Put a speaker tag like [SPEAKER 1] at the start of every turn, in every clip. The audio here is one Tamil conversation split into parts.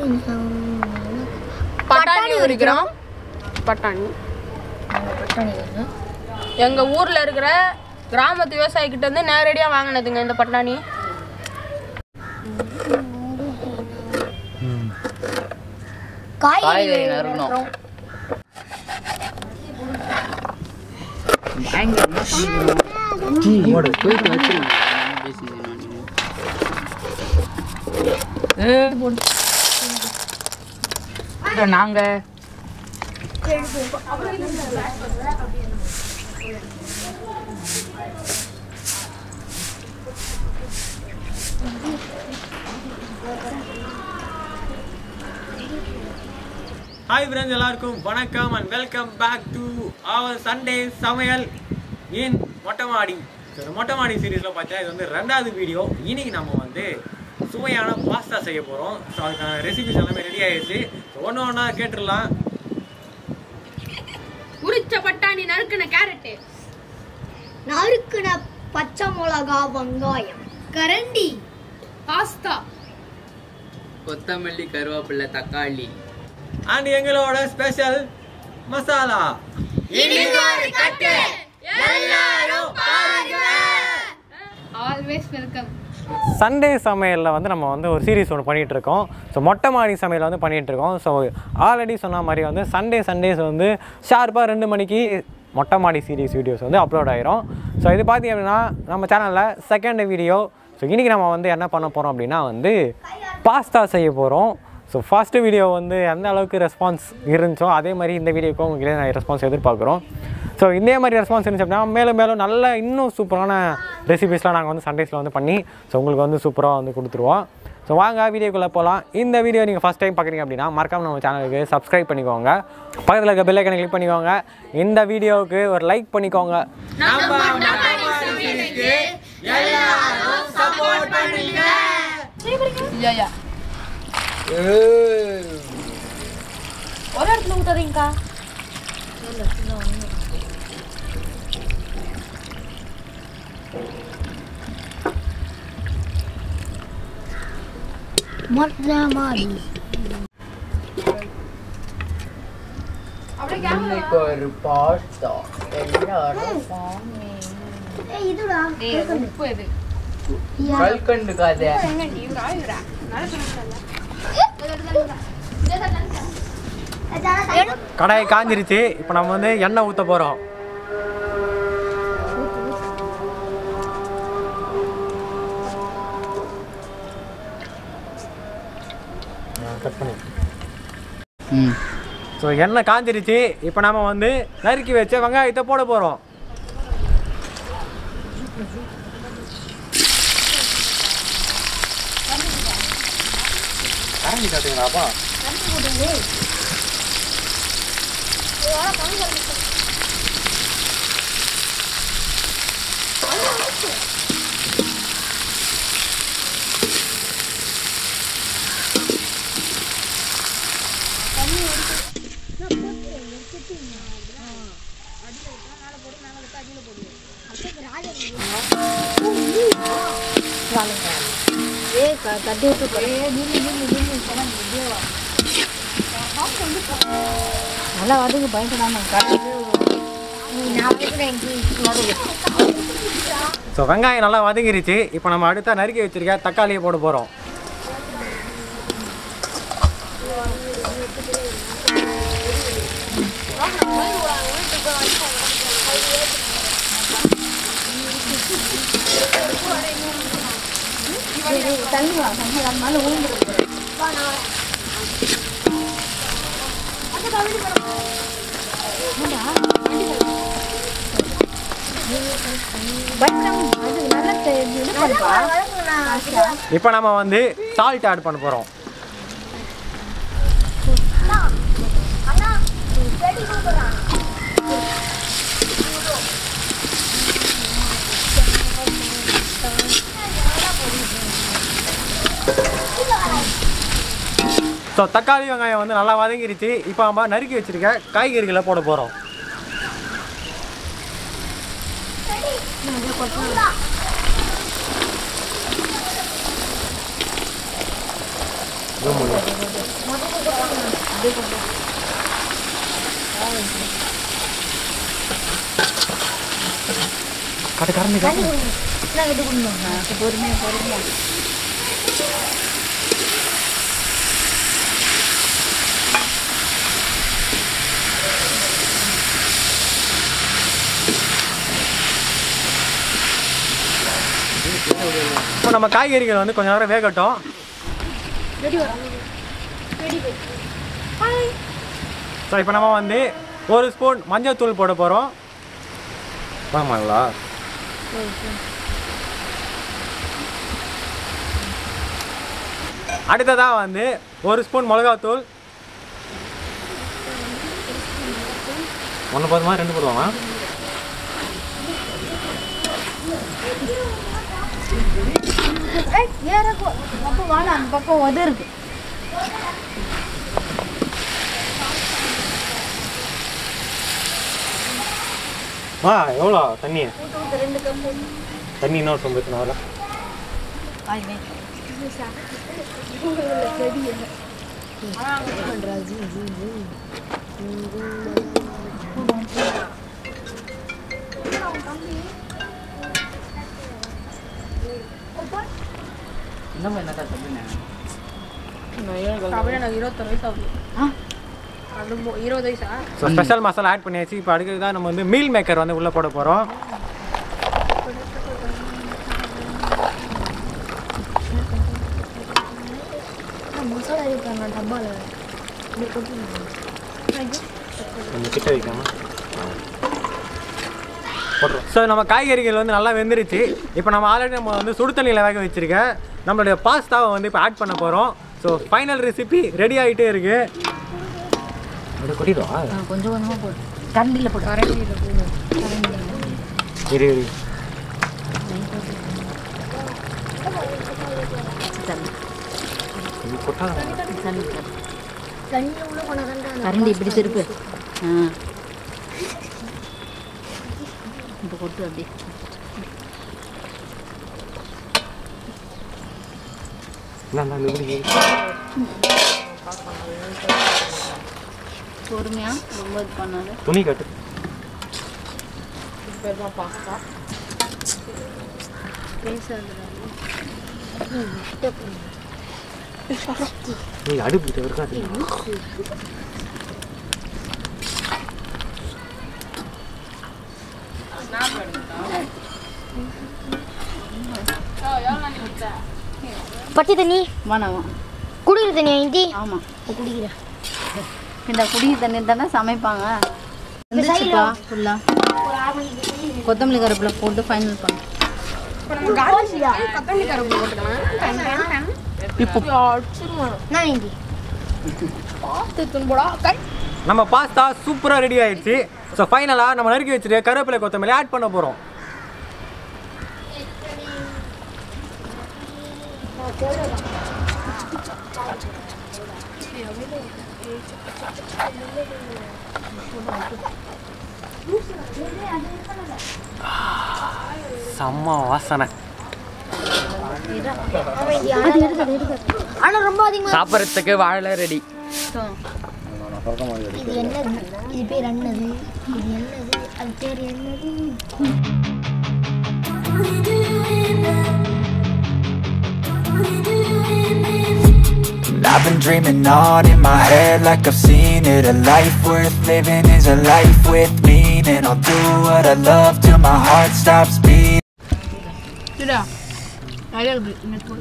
[SPEAKER 1] பட்டாணி ஒரு கிராம் பட்டாணி
[SPEAKER 2] பட்டாணி ஒன்று
[SPEAKER 1] எங்க ஊர்ல இருக்கிற கிராமத்து விவசாயி கிட்ட இருந்து நேரடியா வாங்கினதுங்க இந்த பட்டாணி
[SPEAKER 2] காய்கறி
[SPEAKER 3] காய்கறி நறுக்கணும் போயிட்டு வச்சிருங்க நாங்க
[SPEAKER 4] ஹாய் ஃப்ரெண்ட்ஸ் எல்லாருக்கும் வணக்கம் and welcome back to our Sunday சமையல் இன் மொட்டைமாடி ஸோ மொட்டைமாடி சீரீஸில் பார்த்தா இது வந்து ரெண்டாவது வீடியோ இன்னைக்கு நம்ம வந்து சுவையான பாஸ்தா செய்ய போகிறோம் ஸோ அதுக்கான ரெசிபிஸ் எல்லாமே ரெடி ஆயிடுச்சு ஸோ ஒன்று ஒன்றா கேட்டுடலாம்
[SPEAKER 1] உரிச்ச பட்டாணி நறுக்குன கேரட்டு
[SPEAKER 2] நறுக்குன பச்சை மிளகா வெங்காயம் கரண்டி
[SPEAKER 1] பாஸ்தா
[SPEAKER 3] கொத்தமல்லி கருவேப்பிலை தக்காளி
[SPEAKER 4] அண்ட் எங்களோட special masala
[SPEAKER 1] always welcome
[SPEAKER 4] Sunday சமையலில் வந்து நம்ம வந்து ஒரு சீரிஸ் ஒன்று பண்ணிகிட்டு இருக்கோம் ஸோ மொட்டை மாடி சமையல் வந்து பண்ணிகிட்டு இருக்கோம் ஸோ ஆல்ரெடி சொன்ன மாதிரி வந்து சண்டே சண்டேஸ் வந்து ஷார்ப்பாக ரெண்டு மணிக்கு மொட்டை மாடி சீரிஸ் வீடியோஸ் வந்து அப்லோட் ஆயிரும் ஸோ இது பார்த்தீங்க அப்படின்னா நம்ம சேனலில் செகண்ட் வீடியோ ஸோ இன்றைக்கி நம்ம வந்து என்ன பண்ண போகிறோம் அப்படின்னா வந்து பாஸ்தா செய்ய போகிறோம் ஸோ ஃபஸ்ட்டு வீடியோ வந்து எந்த அளவுக்கு ரெஸ்பான்ஸ் இருந்துச்சோ அதே மாதிரி இந்த வீடியோக்கும் உங்ககிட்ட நான் ரெஸ்பான்ஸ் எதிர்பார்க்குறோம் ஸோ இதே மாதிரி ரெஸ்பான்ஸ் இருந்துச்சு அப்படின்னா மேலும் மேலும் நல்ல இன்னும் சூப்பரான ரெசிபிஸ்லாம் நாங்கள் வந்து சண்டேஸில் வந்து பண்ணி ஸோ உங்களுக்கு வந்து சூப்பராக வந்து கொடுத்துருவோம் ஸோ வாங்க வீடியோக்குள்ளே போகலாம் இந்த வீடியோ நீங்கள் ஃபஸ்ட் டைம் பார்க்குறீங்க அப்படின்னா மறக்காம நம்ம சேனலுக்கு சப்ஸ்கிரைப் பண்ணிக்கோங்க பக்கத்தில் இருக்க பெல் ஐக்கனை கிளிக் பண்ணிக்கோங்க இந்த வீடியோவுக்கு ஒரு லைக் பண்ணிக்கோங்க
[SPEAKER 1] ஐயா ஒரு இடத்துல ஊத்தாதீங்கக்கா
[SPEAKER 2] மொட்டை மாடி
[SPEAKER 3] இன்னைக்கு ஒரு பாஸ்தா எல்லாரும்
[SPEAKER 2] ஏய் இதுடா
[SPEAKER 1] உப்பு இது
[SPEAKER 3] கல்கண்டு கதை
[SPEAKER 4] கடாய் காஞ்சிருச்சு இப்போ நம்ம வந்து எண்ணெய் ஊற்ற போகிறோம் கட் பண்ணி
[SPEAKER 3] ம்
[SPEAKER 4] ஸோ எண்ணெய் காஞ்சிருச்சு இப்போ நம்ம வந்து நறுக்கி வச்ச வெங்காயத்தை போட போகிறோம் கரண்டி காட்டுங்களாப்பா
[SPEAKER 2] ஏய் க- தட்டி விட்டு நல்லா வதங்க பயன்படாம நான் வைக்கிறேன்
[SPEAKER 4] ஸோ வெங்காயம் நல்லா வதங்கிருச்சு இப்போ நம்ம அடுத்த நறுக்கி வச்சிருக்க தக்காளியை போட போகிறோம்
[SPEAKER 2] தள்ளி வா தண்ணி மேலே ஊந்துடும் பயப்படாம அது நல்லா தெ- இது பண்ணுப்பா.
[SPEAKER 4] இப்போ நம்ம வந்து சால்ட் ஆட் பண்ண போகிறோம் ஸோ தக்காளி வெங்காயம் வந்து நல்லா வதங்கிருச்சு இப்போ நம்ம நறுக்கி வச்சிருக்க காய்கறிகளை போட போகிறோம் கட்டு கரண்டி
[SPEAKER 2] தண்ணி கொடுங்க நான் இது கொடுங்க பொறுமையா பொறுமையா
[SPEAKER 4] இப்போ நம்ம காய்கறிகள் வந்து கொஞ்ச நேரம் வேகட்டும் ஸோ இப்போ நம்ம வந்து ஒரு ஸ்பூன் மஞ்சள் தூள் போட போகிறோம் ஆமாங்களா அடுத்ததாக வந்து ஒரு ஸ்பூன் மிளகாத்தூள் ஒன்று போதுமா ரெண்டு போதுமா
[SPEAKER 2] ஏறக்கோ அப்போ வாடா அந்த பக்கம் உத இருக்கு
[SPEAKER 4] ஆ எவ்வளோ தண்ணி தண்ணி இன்னொரு சொம்பு எத்தனை வரல
[SPEAKER 3] இன்னும் என்னக்கா சொல்லுங்க
[SPEAKER 1] அப்படியே எனக்கு இருபத்தொரு வயசு ஆகுது அது மு- இருபது வயசா
[SPEAKER 4] ஸோ ஸ்பெஷல் மசாலா ஆட் பண்ணியாச்சு இப்போ அடுத்தது தான் நம்ம வந்து மீல் மேக்கர் வந்து உள்ளே போட போகிறோம்
[SPEAKER 2] மசாலா இருக்காங்க டப்பாவில்
[SPEAKER 4] கொஞ்சம் கிட்ட வைக்காம போட்டுரும் ஸோ நம்ம காய்கறிகள் வந்து நல்லா வெந்துருச்சு இப்போ நம்ம ஆல்ரெடி நம்ம வந்து சுடு தண்ணியில் வேக வச்சிருக்க நம்மளுடைய பாஸ்தாவை வந்து இப்போ ஆட் பண்ண போகிறோம் ஸோ ஃபைனல் ரெசிபி ரெடி ஆகிட்டே இருக்கு அப்படி கொட்டிடுவா
[SPEAKER 2] கொஞ்சம் கொஞ்சமாக போட்டு கரண்டியில் போட்டு கரண்டியில் போடு
[SPEAKER 4] இரு இரு இது கொட்டாத
[SPEAKER 2] கரண்டி இப்படி திருப்பு ஆ இப்போ கொட்டு அப்படி
[SPEAKER 4] இல்லை இல்லை இப்படி இரு.
[SPEAKER 2] பொறுமையாக ரொம்ப இது பண்ணாது
[SPEAKER 4] துணி கட்டு நீ அடுப்பு கிட்ட இருக்காது
[SPEAKER 2] பச்சை தண்ணி
[SPEAKER 5] வேணாம்
[SPEAKER 2] குடிக்கிற தண்ணி இந்தி
[SPEAKER 5] ஆமாம்
[SPEAKER 2] குடிக்கிறேன்
[SPEAKER 5] இந்த குடிக்கிற தண்ணி தானே சமைப்பாங்க வந்துச்சுப்பா ஃபுல்லாக கொத்தமல்லி கருப்பில் போட்டு ஃபைனல் பண்ணு
[SPEAKER 1] கொத்தமல்லி கருப்பு போட்டுக்கலாம்
[SPEAKER 2] நான் இந்தி
[SPEAKER 1] பார்த்து துன்படா கை
[SPEAKER 4] நம்ம பாஸ்தா சூப்பராக ரெடி ஆயிடுச்சு ஸோ ஃபைனலாக நம்ம நறுக்கி வச்சுட்டு கருவேப்பிலை கொத்தமல்லி ஆட் பண்ண போகிறோம் செம்ம வாசனை
[SPEAKER 2] ஆனால் ரொம்ப அதிகமாக
[SPEAKER 3] சாப்பிட்றதுக்கு வாழை ரெடி
[SPEAKER 2] இது என்னது இது பேர் என்னது இது என்னது அது பேர் என்னது
[SPEAKER 6] I've been dreaming on in my head like I've seen it A life worth living is a life with meaning I'll do what I love till my heart stops beating
[SPEAKER 1] சரிடா நிறைய இருக்கு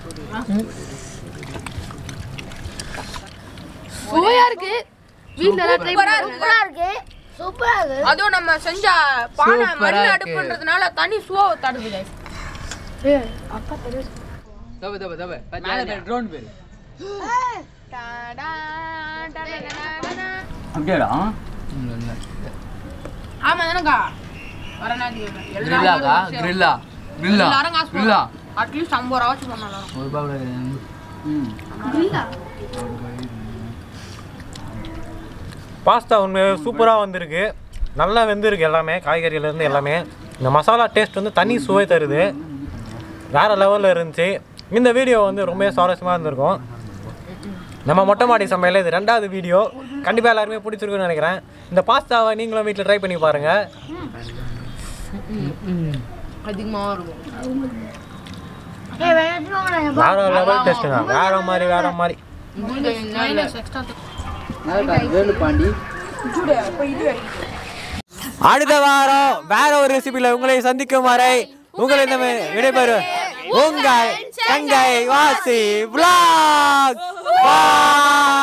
[SPEAKER 1] சுவையா இருக்கு வீட்ல எல்லாம் ட்ரை பண்ணி
[SPEAKER 2] சூப்பரா இருக்கு சூப்பரா இருக்கு
[SPEAKER 1] அதுவும் நம்ம செஞ்ச பானை
[SPEAKER 3] சூப்பரா
[SPEAKER 1] மண்
[SPEAKER 3] இருக்கு.
[SPEAKER 1] அடுப்புன்றதுனால தனி சுவா தடுது guys.
[SPEAKER 3] தப்பு தப்பு தப்பு மேலே பேர் ட்ரோன் பேர் அப்படியாடா
[SPEAKER 1] ஆமா தானக்கா வர ஞாயிற்றுக்கிழமை.
[SPEAKER 3] கிரில்லாக்கா
[SPEAKER 1] எல்லாரும்
[SPEAKER 3] கிரில்லா கிரில்லா
[SPEAKER 1] எல்லாரும் காசு
[SPEAKER 3] கிரில்லா
[SPEAKER 1] அட்லீஸ்ட் ஐம்பது ரூபா வச்சு பண்ணலாம்
[SPEAKER 3] ஒரு ரூபா ம்
[SPEAKER 4] பாஸ்தா உண்மையாக சூப்பராக வந்திருக்கு நல்லா வெந்திருக்கு எல்லாமே காய்கறியிலேருந்து எல்லாமே இந்த மசாலா டேஸ்ட் வந்து தனி சுவை தருது வேறு லெவலில் இருந்துச்சு இந்த வீடியோ வந்து ரொம்ப சுவாரஸ்யமாக இருந்திருக்கும் நம்ம மொட்டை மாடி சமையல் இது ரெண்டாவது வீடியோ கண்டிப்பாக எல்லாருமே பிடிச்சிருக்குன்னு நினைக்கிறேன் இந்த பாஸ்தாவை நீங்களும் வீட்டில் ட்ரை பண்ணி பாருங்கள்
[SPEAKER 1] அதிகமாக இருக்கும்
[SPEAKER 2] ஏய் வேற எடுத்துட்டு வாங்கடா
[SPEAKER 4] வேற லெவல் டேஸ்ட்டுங்க வேற மாதிரி வேற மாதிரி
[SPEAKER 3] வேலு பாண்டி
[SPEAKER 4] அடுத்த வாரம் வேற ஒரு ரெசிபியில் உங்களை சந்திக்கும் வரை உங்களை இந்த விடைபெறு உங்கள் தங்கை வாசி vlog. Bye